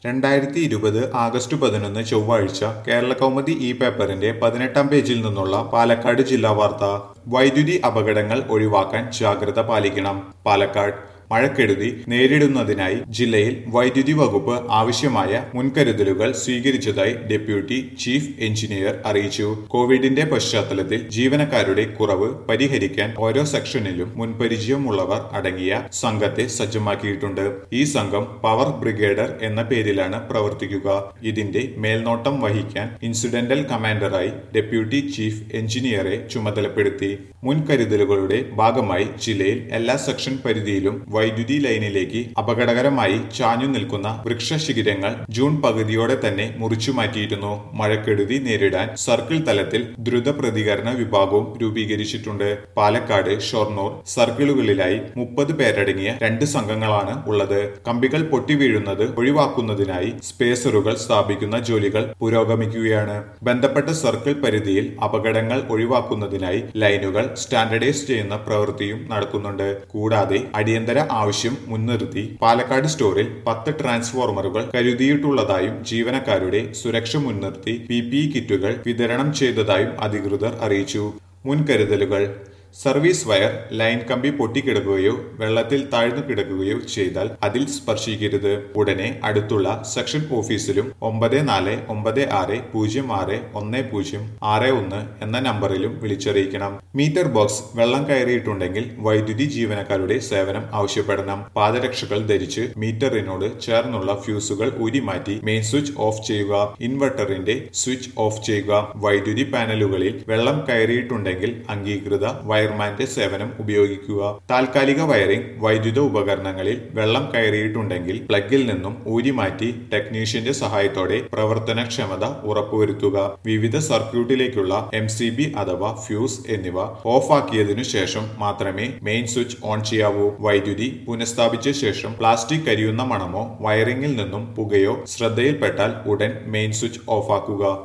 രണ്ടായിരത്തി ഇരുപത് ആഗസ്റ്റ് പതിനൊന്ന് ചൊവ്വാഴ്ച കേരള കൗമുദി ഇ പേപ്പറിന്റെ പതിനെട്ടാം പേജിൽ നിന്നുള്ള പാലക്കാട് ജില്ലാ വാർത്ത വൈദ്യുതി അപകടങ്ങൾ ഒഴിവാക്കാൻ ജാഗ്രത പാലിക്കണം പാലക്കാട് മഴക്കെടുതി നേരിടുന്നതിനായി ജില്ലയിൽ വൈദ്യുതി വകുപ്പ് ആവശ്യമായ മുൻകരുതലുകൾ സ്വീകരിച്ചതായി ഡെപ്യൂട്ടി ചീഫ് എഞ്ചിനീയർ അറിയിച്ചു കോവിഡിന്റെ പശ്ചാത്തലത്തിൽ ജീവനക്കാരുടെ കുറവ് പരിഹരിക്കാൻ ഓരോ സെക്ഷനിലും മുൻപരിചയമുള്ളവർ അടങ്ങിയ സംഘത്തെ സജ്ജമാക്കിയിട്ടുണ്ട് ഈ സംഘം പവർ ബ്രിഗേഡർ എന്ന പേരിലാണ് പ്രവർത്തിക്കുക ഇതിന്റെ മേൽനോട്ടം വഹിക്കാൻ ഇൻസിഡന്റൽ കമാൻഡറായി ഡെപ്യൂട്ടി ചീഫ് എഞ്ചിനീയറെ ചുമതലപ്പെടുത്തി മുൻകരുതലുകളുടെ ഭാഗമായി ജില്ലയിൽ എല്ലാ സെക്ഷൻ പരിധിയിലും വൈദ്യുതി ലൈനിലേക്ക് അപകടകരമായി ചാഞ്ഞു നിൽക്കുന്ന വൃക്ഷശിഖിരങ്ങൾ ജൂൺ പകുതിയോടെ തന്നെ മുറിച്ചു മാറ്റിയിരുന്നു മഴക്കെടുതി നേരിടാൻ സർക്കിൾ തലത്തിൽ ദ്രുത പ്രതികരണ വിഭാഗവും രൂപീകരിച്ചിട്ടുണ്ട് പാലക്കാട് ഷൊർണൂർ സർക്കിളുകളിലായി മുപ്പത് പേരടങ്ങിയ രണ്ട് സംഘങ്ങളാണ് ഉള്ളത് കമ്പികൾ പൊട്ടി വീഴുന്നത് ഒഴിവാക്കുന്നതിനായി സ്പേസറുകൾ സ്ഥാപിക്കുന്ന ജോലികൾ പുരോഗമിക്കുകയാണ് ബന്ധപ്പെട്ട സർക്കിൾ പരിധിയിൽ അപകടങ്ങൾ ഒഴിവാക്കുന്നതിനായി ലൈനുകൾ സ്റ്റാൻഡർഡൈസ് ചെയ്യുന്ന പ്രവൃത്തിയും നടക്കുന്നുണ്ട് കൂടാതെ അടിയന്തര ആവശ്യം മുൻനിർത്തി പാലക്കാട് സ്റ്റോറിൽ പത്ത് ട്രാൻസ്ഫോർമറുകൾ കരുതിയിട്ടുള്ളതായും ജീവനക്കാരുടെ സുരക്ഷ മുൻനിർത്തി പി പി കിറ്റുകൾ വിതരണം ചെയ്തതായും അധികൃതർ അറിയിച്ചു മുൻകരുതലുകൾ സർവീസ് വയർ ലൈൻ കമ്പി പൊട്ടിക്കിടക്കുകയോ വെള്ളത്തിൽ താഴ്ന്നു കിടക്കുകയോ ചെയ്താൽ അതിൽ സ്പർശിക്കരുത് ഉടനെ അടുത്തുള്ള സെക്ഷൻ ഓഫീസിലും ഒമ്പത് നാല് ഒമ്പത് ആറ് പൂജ്യം ആറ് ഒന്ന് പൂജ്യം ആറ് ഒന്ന് എന്ന നമ്പറിലും വിളിച്ചറിയിക്കണം മീറ്റർ ബോക്സ് വെള്ളം കയറിയിട്ടുണ്ടെങ്കിൽ വൈദ്യുതി ജീവനക്കാരുടെ സേവനം ആവശ്യപ്പെടണം പാദരക്ഷകൾ ധരിച്ച് മീറ്ററിനോട് ചേർന്നുള്ള ഫ്യൂസുകൾ ഊരിമാറ്റി മെയിൻ സ്വിച്ച് ഓഫ് ചെയ്യുക ഇൻവെർട്ടറിന്റെ സ്വിച്ച് ഓഫ് ചെയ്യുക വൈദ്യുതി പാനലുകളിൽ വെള്ളം കയറിയിട്ടുണ്ടെങ്കിൽ അംഗീകൃത വയർമാന്റെ സേവനം ഉപയോഗിക്കുക താൽക്കാലിക വയറിംഗ് വൈദ്യുത ഉപകരണങ്ങളിൽ വെള്ളം കയറിയിട്ടുണ്ടെങ്കിൽ പ്ലഗിൽ നിന്നും ഊരിമാറ്റി ടെക്നീഷ്യന്റെ സഹായത്തോടെ പ്രവർത്തനക്ഷമത ഉറപ്പുവരുത്തുക വിവിധ സർക്യൂട്ടിലേക്കുള്ള എം സി ബി അഥവാ ഫ്യൂസ് എന്നിവ ഓഫാക്കിയതിനു ശേഷം മാത്രമേ മെയിൻ സ്വിച്ച് ഓൺ ചെയ്യാവൂ വൈദ്യുതി പുനഃസ്ഥാപിച്ച ശേഷം പ്ലാസ്റ്റിക് കരിയുന്ന മണമോ വയറിംഗിൽ നിന്നും പുകയോ ശ്രദ്ധയിൽപ്പെട്ടാൽ ഉടൻ മെയിൻ സ്വിച്ച് ഓഫാക്കുക